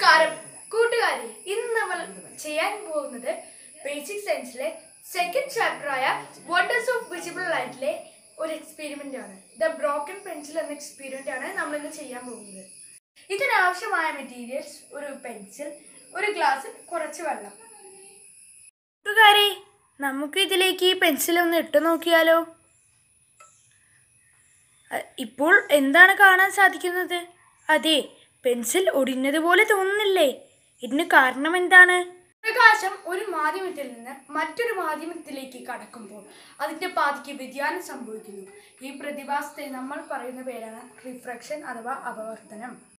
നമസ്കാരം കൂട്ടുകാരെ ഇന്ന് നമ്മൾ ചെയ്യാൻ പോകുന്നത് ബേസിക് സയൻസിലെ സെക്കൻഡ് ചാപ്റ്ററായ വണ്ടേഴ്സ് ഓഫ് വിസിബിൾ ലൈറ്റിലെ ഒരു എക്സ്പെരിമെന്റ് ആണ് ദ ബ്രോക്കൺ പെൻസിൽ എന്ന എക്സ്പെരിമെന്റ് ആണ് നമ്മൾ ഇന്ന് ചെയ്യാൻ പോകുന്നത് ഇതിനാവശ്യമായ മെറ്റീരിയൽസ് ഒരു പെൻസിൽ ഒരു ഗ്ലാസ്സിൽ കുറച്ച് വെള്ളം കൂട്ടുകാരെ നമുക്ക് ഇതിലേക്ക് ഈ പെൻസിൽ ഒന്ന് ഇട്ട് നോക്കിയാലോ അ- ഇപ്പോൾ എന്താണ് കാണാൻ സാധിക്കുന്നത് അതെ പെൻസിൽ ഒടിഞ്ഞതുപോലെ തോന്നുന്നില്ലേ ഇതിന് കാരണം എന്താണ് പ്രകാശം ഒരു മാധ്യമത്തിൽ നിന്ന് മറ്റൊരു മാധ്യമത്തിലേക്ക് കടക്കുമ്പോൾ അതിന്റെ പാതിക്ക് വ്യതിയാനം സംഭവിക്കുന്നു ഈ പ്രതിഭാസത്തെ നമ്മൾ പറയുന്ന പേരാണ് റിഫ്രക്ഷൻ അഥവാ അപവർത്തനം